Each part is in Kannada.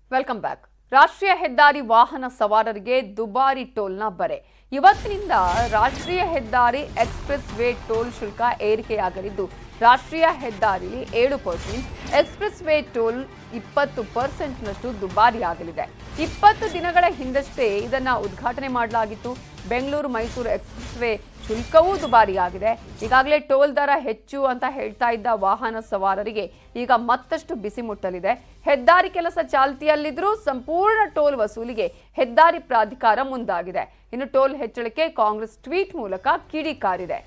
ವೆಲ್ಕಮ್ ಬ್ಯಾಕ್ ರಾಷ್ಟ್ರೀಯ ಹೆದ್ದಾರಿ ವಾಹನ ಸವಾರರಿಗೆ ದುಬಾರಿ ಟೋಲ್ನ ಬರೆ ಇವತ್ತಿನಿಂದ ರಾಷ್ಟ್ರೀಯ ಹೆದ್ದಾರಿ ಎಕ್ಸ್ಪ್ರೆಸ್ ವೇ ಟೋಲ್ ಶುಲ್ಕ ಏರಿಕೆಯಾಗಲಿದ್ದು ರಾಷ್ಟ್ರೀಯ ಹೆದ್ದಾರಿಲಿ ಏಳು ಪರ್ಸೆಂಟ್ ಎಕ್ಸ್ಪ್ರೆಸ್ ವೇ ಟೋಲ್ ಇಪ್ಪತ್ತು ಪರ್ಸೆಂಟ್ನಷ್ಟು ದುಬಾರಿಯಾಗಲಿದೆ ಇಪ್ಪತ್ತು ದಿನಗಳ ಹಿಂದಷ್ಟೇ ಇದನ್ನ ಉದ್ಘಾಟನೆ ಮಾಡಲಾಗಿತ್ತು ಬೆಂಗಳೂರು ಮೈಸೂರು ಎಕ್ಸ್ಪ್ರೆಸ್ ವೇ ಶುಲ್ಕವೂ ದುಬಾರಿಯಾಗಿದೆ ಈಗಾಗಲೇ ಟೋಲ್ ದರ ಹೆಚ್ಚು ಅಂತ ಹೇಳ್ತಾ ಇದ್ದ ವಾಹನ ಸವಾರರಿಗೆ ಈಗ ಮತ್ತಷ್ಟು ಬಿಸಿ ಮುಟ್ಟಲಿದೆ ಹೆದ್ದಾರಿ ಕೆಲಸ ಚಾಲ್ತಿಯಲ್ಲಿದ್ದರೂ ಸಂಪೂರ್ಣ ಟೋಲ್ ವಸೂಲಿಗೆ ಹೆದ್ದಾರಿ ಪ್ರಾಧಿಕಾರ ಮುಂದಾಗಿದೆ ಇನ್ನು ಟೋಲ್ ಹೆಚ್ಚಳಕ್ಕೆ ಕಾಂಗ್ರೆಸ್ ಟ್ವೀಟ್ ಮೂಲಕ ಕಿಡಿಕಾರಿದೆ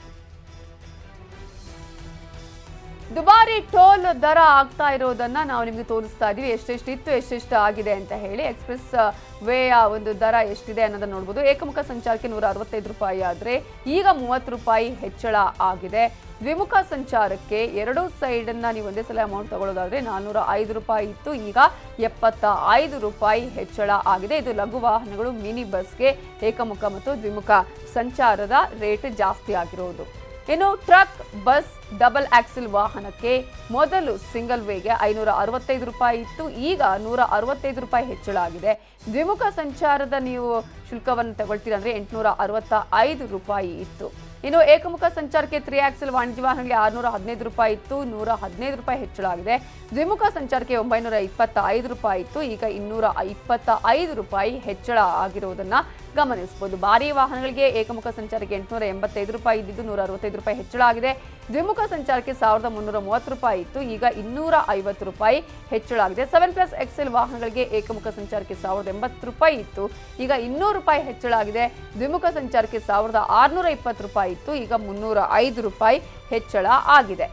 ದುಬಾರಿ ಟೋಲ್ ದರ ಆಗ್ತಾ ಇರೋದನ್ನ ನಾವು ನಿಮಗೆ ತೋರಿಸ್ತಾ ಇದೀವಿ ಎಷ್ಟೆಷ್ಟು ಇತ್ತು ಎಷ್ಟೆಷ್ಟು ಆಗಿದೆ ಅಂತ ಹೇಳಿ ಎಕ್ಸ್ಪ್ರೆಸ್ ವೇಯ ಒಂದು ದರ ಎಷ್ಟಿದೆ ಅನ್ನೋದನ್ನ ನೋಡ್ಬೋದು ಏಕಮುಖ ಸಂಚಾರಕ್ಕೆ ನೂರ ಅರವತ್ತೈದು ರೂಪಾಯಿ ಆದ್ರೆ ಈಗ ಮೂವತ್ತು ರೂಪಾಯಿ ಹೆಚ್ಚಳ ಆಗಿದೆ ದ್ವಿಮುಖ ಸಂಚಾರಕ್ಕೆ ಎರಡೂ ಸೈಡ್ ಅನ್ನ ನೀವು ಒಂದೇ ಸಲ ಅಮೌಂಟ್ ತಗೊಳ್ಳೋದಾದ್ರೆ ನಾನ್ನೂರ ಐದು ರೂಪಾಯಿ ಇತ್ತು ಈಗ ಎಪ್ಪತ್ತ ಐದು ರೂಪಾಯಿ ಹೆಚ್ಚಳ ಆಗಿದೆ ಇದು ಲಘು ವಾಹನಗಳು ಮಿನಿ ಬಸ್ಗೆ ಏಕಮುಖ ಮತ್ತು ದ್ವಿಮುಖ ಸಂಚಾರದ ರೇಟ್ ಜಾಸ್ತಿ ಆಗಿರೋದು ಇನ್ನು ಟ್ರಕ್ ಬಸ್ ಡಬಲ್ ಆಕ್ಸಿಲ್ ವಾಹನಕ್ಕೆ ಮೊದಲು ಸಿಂಗಲ್ ವೇಗೆ ಐನೂರ ಅರವತ್ತೈದು ರೂಪಾಯಿ ಇತ್ತು ಈಗ ನೂರ ಅರವತ್ತೈದು ರೂಪಾಯಿ ಹೆಚ್ಚಳ ಆಗಿದೆ ದ್ವಿಮುಖ ಸಂಚಾರದ ನೀವು ಶುಲ್ಕವನ್ನು ತಗೊಳ್ತೀರಾ ಅಂದ್ರೆ ಎಂಟುನೂರ ಅರವತ್ತ ಐದು ರೂಪಾಯಿ ಇತ್ತು ಇನ್ನು ಏಕಮುಖ ಸಂಚಾರಕ್ಕೆ ತ್ರೀ ಆಕ್ಸೆಲ್ ವಾಣಿಜ್ಯ ವಾಹನಗಳಿಗೆ ಆರುನೂರ ಹದಿನೈದು ರೂಪಾಯಿ ಇತ್ತು ನೂರ ಹದಿನೈದು ರೂಪಾಯಿ ಹೆಚ್ಚಳ ಆಗಿದೆ ದ್ವಿಮುಖ ಸಂಚಾರಕ್ಕೆ ಒಂಬೈನೂರ ಇಪ್ಪತ್ತ ಐದು ರೂಪಾಯಿ ಇತ್ತು ಈಗ ಇನ್ನೂರ ಇಪ್ಪತ್ತ ಐದು ರೂಪಾಯಿ ಹೆಚ್ಚಳ ಆಗಿರುವುದನ್ನ ಗಮನಿಸಬಹುದು ಭಾರಿ ವಾಹನಗಳಿಗೆ ಏಕಮುಖ ಸಂಚಾರಕ್ಕೆ ಎಂಟುನೂರ ಎಂಬತ್ತೈದು ರೂಪಾಯಿ ಇದ್ದಿದ್ದು ನೂರ ಅರವತ್ತೈದು ರೂಪಾಯಿ ಹೆಚ್ಚಳ ಆಗಿದೆ ದ್ವಿಮುಖ ಸಂಚಾರಕ್ಕೆ ಸಾವಿರದ ಮುನ್ನೂರ ಮೂವತ್ತು ರೂಪಾಯಿ ಇತ್ತು ಈಗ ಇನ್ನೂರ ಐವತ್ತು ರೂಪಾಯಿ ಹೆಚ್ಚಳ ಆಗಿದೆ ಸೆವೆನ್ ಪ್ಲಸ್ ಎಕ್ಸೆಲ್ ವಾಹನಗಳಿಗೆ ಏಕಮುಖ ಸಂಚಾರಕ್ಕೆ ಸಾವಿರದ ಎಂಬತ್ತು ರೂಪಾಯಿ ಇತ್ತು ಈಗ ಇನ್ನೂರು ರೂಪಾಯಿ ಹೆಚ್ಚಳ ಆಗಿದೆ ದ್ವಿಮುಖ ಸಂಚಾರಕ್ಕೆ ಸಾವಿರದ ಆರುನೂರ ಇಪ್ಪತ್ತು ರೂಪಾಯಿ ಇತ್ತು ಈಗ ಮುನ್ನೂರ ಐದು ರೂಪಾಯಿ ಹೆಚ್ಚಳ ಆಗಿದೆ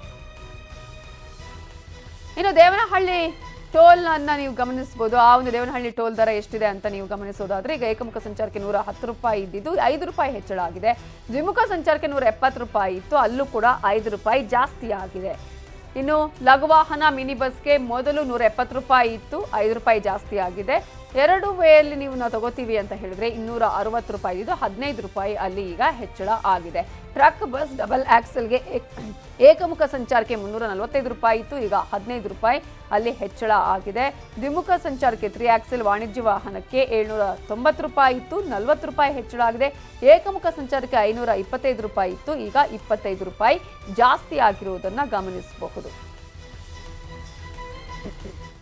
ಇನ್ನು ದೇವನಹಳ್ಳಿ ಟೋಲ್ ಅನ್ನ ನೀವು ಗಮನಿಸಬಹುದು ಆ ಒಂದು ದೇವನಹಳ್ಳಿ ಟೋಲ್ ದರ ಎಷ್ಟಿದೆ ಅಂತ ನೀವು ಗಮನಿಸೋದಾದ್ರೆ ಈಗ ಏಕಮುಖ ಸಂಚಾರಕ್ಕೆ ನೂರ ಹತ್ತು ರೂಪಾಯಿ ಇದ್ದಿದ್ದು ಐದು ರೂಪಾಯಿ ಹೆಚ್ಚಳ ಆಗಿದೆ ದ್ವಿಮುಖ ಸಂಚಾರಕ್ಕೆ ನೂರ ಎಪ್ಪತ್ತು ರೂಪಾಯಿ ಇತ್ತು ಅಲ್ಲೂ ಕೂಡ ಐದು ರೂಪಾಯಿ ಜಾಸ್ತಿ ಆಗಿದೆ ಇನ್ನು ಲಘು ವಾಹನ ಮಿನಿ ಬಸ್ಗೆ ಮೊದಲು ನೂರ ಎಪ್ಪತ್ತು ರೂಪಾಯಿ ಇತ್ತು ಐದು ರೂಪಾಯಿ ಜಾಸ್ತಿ ಆಗಿದೆ ಎರಡು ವೇಯಲ್ಲಿ ನೀವು ನಾವು ತಗೋತೀವಿ ಅಂತ ಹೇಳಿದ್ರೆ ಇನ್ನೂರ ಅರವತ್ತು ರೂಪಾಯಿ ಇದು ಹದಿನೈದು ರೂಪಾಯಿ ಅಲ್ಲಿ ಈಗ ಹೆಚ್ಚಳ ಆಗಿದೆ ಟ್ರಕ್ ಬಸ್ ಡಬಲ್ ಆಕ್ಸೆಲ್ಗೆ ಏಕ್- ಏಕಮುಖ ಸಂಚಾರಕ್ಕೆ ಮುನ್ನೂರ ನಲವತ್ತೈದು ರೂಪಾಯಿ ಇತ್ತು ಈಗ ಹದಿನೈದು ರೂಪಾಯಿ ಅಲ್ಲಿ ಹೆಚ್ಚಳ ಆಗಿದೆ ದ್ವಿಮುಖ ಸಂಚಾರಕ್ಕೆ ತ್ರೀ ಆಕ್ಸೆಲ್ ವಾಣಿಜ್ಯ ವಾಹನಕ್ಕೆ ಏಳ್ನೂರ ತೊಂಬತ್ತು ರೂಪಾಯಿ ಇತ್ತು ನಲವತ್ತು ರೂಪಾಯಿ ಹೆಚ್ಚಳ ಆಗಿದೆ ಏಕಮುಖ ಸಂಚಾರಕ್ಕೆ ಐನೂರ ಇಪ್ಪತ್ತೈದು ರೂಪಾಯಿ ಇತ್ತು ಈಗ ಇಪ್ಪತ್ತೈದು ರೂಪಾಯಿ ಜಾಸ್ತಿ ಆಗಿರುವುದನ್ನು ಗಮನಿಸಬಹುದು